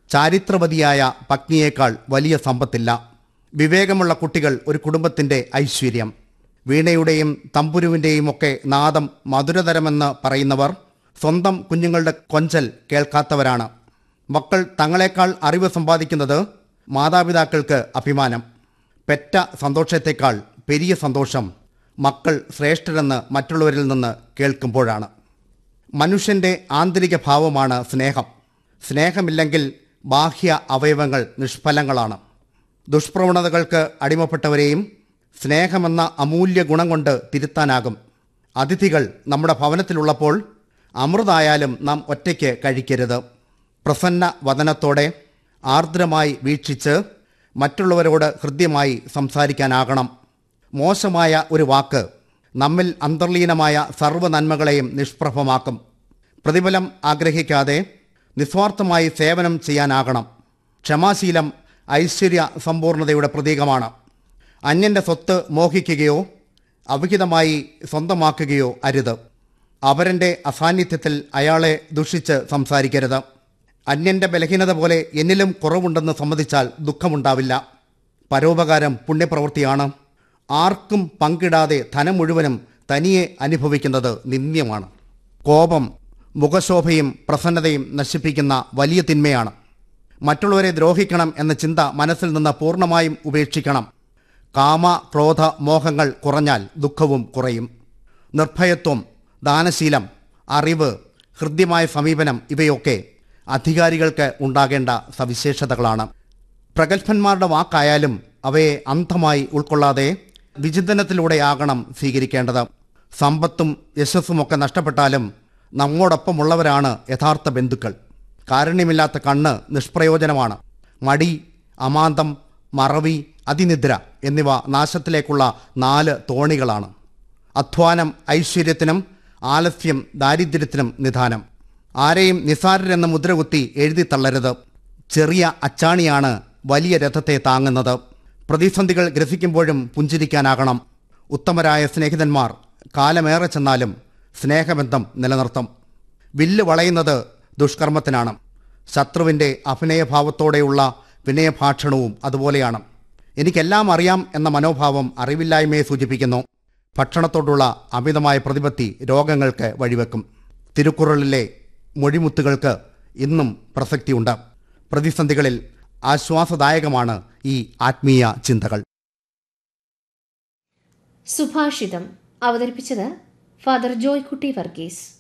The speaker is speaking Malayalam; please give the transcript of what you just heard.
ചാരിത്രവതിയായ പത്നിയേക്കാൾ വലിയ സമ്പത്തില്ല വിവേകമുള്ള കുട്ടികൾ ഒരു കുടുംബത്തിന്റെ ഐശ്വര്യം വീണയുടെയും തമ്പുരുവിന്റെയും ഒക്കെ നാദം മധുരതരമെന്ന് പറയുന്നവർ സ്വന്തം കുഞ്ഞുങ്ങളുടെ കൊഞ്ചൽ കേൾക്കാത്തവരാണ് മക്കൾ തങ്ങളെക്കാൾ അറിവ് സമ്പാദിക്കുന്നത് മാതാപിതാക്കൾക്ക് അഭിമാനം പെറ്റ സന്തോഷത്തെക്കാൾ പെരിയ സന്തോഷം മക്കൾ ശ്രേഷ്ഠരെന്ന് മറ്റുള്ളവരിൽ നിന്ന് കേൾക്കുമ്പോഴാണ് മനുഷ്യന്റെ ആന്തരിക ഭാവമാണ് സ്നേഹം സ്നേഹമില്ലെങ്കിൽ ബാഹ്യ അവയവങ്ങൾ നിഷ്ഫലങ്ങളാണ് ദുഷ്പ്രവണതകൾക്ക് അടിമപ്പെട്ടവരെയും സ്നേഹമെന്ന അമൂല്യ ഗുണം കൊണ്ട് തിരുത്താനാകും അതിഥികൾ നമ്മുടെ ഭവനത്തിലുള്ളപ്പോൾ അമൃതായാലും നാം ഒറ്റയ്ക്ക് കഴിക്കരുത് പ്രസന്ന വദനത്തോടെ ആർദ്രമായി വീക്ഷിച്ച് മറ്റുള്ളവരോട് ഹൃദ്യമായി സംസാരിക്കാനാകണം മോശമായ ഒരു വാക്ക് നമ്മിൽ അന്തർലീനമായ സർവ്വ നന്മകളെയും നിഷ്പ്രഭമാക്കും പ്രതിഫലം ആഗ്രഹിക്കാതെ നിസ്വാർത്ഥമായി സേവനം ചെയ്യാനാകണം ക്ഷമാശീലം ഐശ്വര്യ സമ്പൂർണതയുടെ പ്രതീകമാണ് അന്യന്റെ സ്വത്ത് മോഹിക്കുകയോ അവിഹിതമായി സ്വന്തമാക്കുകയോ അരുത് അവരൻ്റെ അസാന്നിധ്യത്തിൽ അയാളെ ദുഷിച്ച് സംസാരിക്കരുത് അന്യന്റെ ബലഹീനത പോലെ എന്നിലും കുറവുണ്ടെന്ന് സമ്മതിച്ചാൽ ദുഃഖമുണ്ടാവില്ല പരോപകാരം പുണ്യപ്രവൃത്തിയാണ് ആർക്കും പങ്കിടാതെ ധനം മുഴുവനും തനിയെ അനുഭവിക്കുന്നത് നിന്ദ്യമാണ് കോപം മുഖശോഭയും പ്രസന്നതയും നശിപ്പിക്കുന്ന വലിയ തിന്മയാണ് മറ്റുള്ളവരെ ദ്രോഹിക്കണം എന്ന ചിന്ത മനസ്സിൽ നിന്ന് പൂർണ്ണമായും ഉപേക്ഷിക്കണം കാമ ക്രോധ മോഹങ്ങൾ കുറഞ്ഞാൽ ദുഃഖവും കുറയും നിർഭയത്വം ദാനശീലം അറിവ് ഹൃദ്യമായ സമീപനം ഇവയൊക്കെ അധികാരികൾക്ക് ഉണ്ടാകേണ്ട സവിശേഷതകളാണ് പ്രഗത്ഭന്മാരുടെ വാക്കായാലും അവയെ അന്ധമായി ഉൾക്കൊള്ളാതെ വിചിന്തനത്തിലൂടെയാകണം സ്വീകരിക്കേണ്ടത് സമ്പത്തും യശസ്സുമൊക്കെ നഷ്ടപ്പെട്ടാലും നമ്മോടൊപ്പമുള്ളവരാണ് യഥാർത്ഥ ബന്ധുക്കൾ കാരുണ്യമില്ലാത്ത കണ്ണ് നിഷ്പ്രയോജനമാണ് മടി അമാന്തം മറവി അതിനിദ്ര എന്നിവ നാശത്തിലേക്കുള്ള നാല് തോണികളാണ് അധ്വാനം ഐശ്വര്യത്തിനും ആലസ്യം ദാരിദ്ര്യത്തിനും നിധാനം ആരെയും നിസാരരെന്ന് മുദ്രകുത്തി എഴുതി തള്ളരുത് ചെറിയ അച്ചാണിയാണ് വലിയ രഥത്തെ താങ്ങുന്നത് പ്രതിസന്ധികൾ ഗ്രസിക്കുമ്പോഴും പുഞ്ചിരിക്കാനാകണം ഉത്തമരായ സ്നേഹിതന്മാർ കാലമേറെ ചെന്നാലും സ്നേഹബന്ധം നിലനിർത്തും വില്ല് വളയുന്നത് ദുഷ്കർമ്മത്തിനാണ് ശത്രുവിൻ്റെ അഭിനയഭാവത്തോടെയുള്ള വിനയഭാഷണവും അതുപോലെയാണ് എനിക്കെല്ലാം അറിയാം എന്ന മനോഭാവം അറിവില്ലായ്മയെ സൂചിപ്പിക്കുന്നു ഭക്ഷണത്തോടുള്ള അമിതമായ പ്രതിപത്തി രോഗങ്ങൾക്ക് വഴിവെക്കും തിരുക്കുറളിലെ മൊഴിമുത്തുകൾക്ക് ഇന്നും പ്രസക്തിയുണ്ട് പ്രതിസന്ധികളിൽ ആശ്വാസദായകമാണ് ഈ ആത്മീയ ചിന്തകൾ സുഭാഷിതം അവതരിപ്പിച്ചത് ഫാദർ ജോയ്കുട്ടി വർഗീസ്